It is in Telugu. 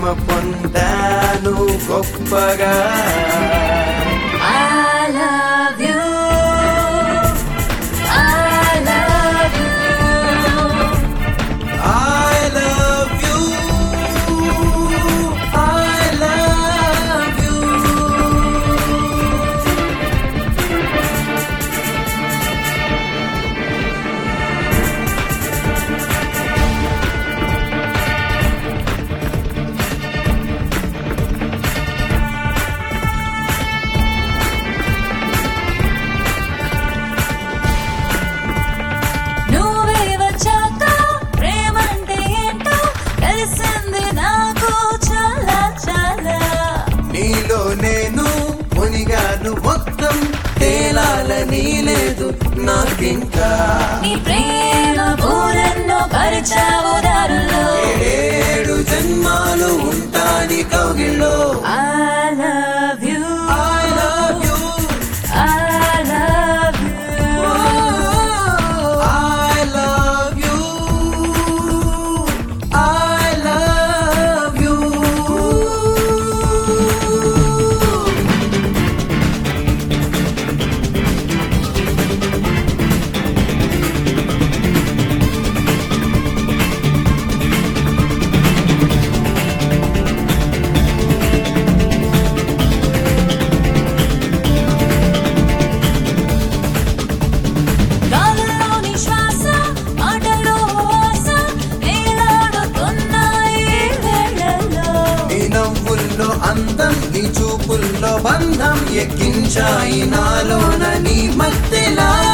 పొందాను గొప్పగా I love you. I love you. I love you. I love you. నువ్వే వచ్చాక ప్రేమంటే ఏంటో తెలిసింది నాకు చాలా చాలా నీలో నేను మునిగాను మొత్తం తేలాలని లేదు నాకింకా నీ ప్రేమ పూలెన్నో పరిచావు దారుల్లో ఏడు జన్మాలు ఉంటాని కౌగిల్లో I love you. I love you. I love you. I love you. I love you. గాలిలోని శ్వాస మాటలో ఆశ వేలాడుతున్నాయి వేళల్లో నీ నవ్వుల్లో అందం నీ చూపుల్లో బంధం ఎక్కించాయి నాలోన నీ మత్తెలా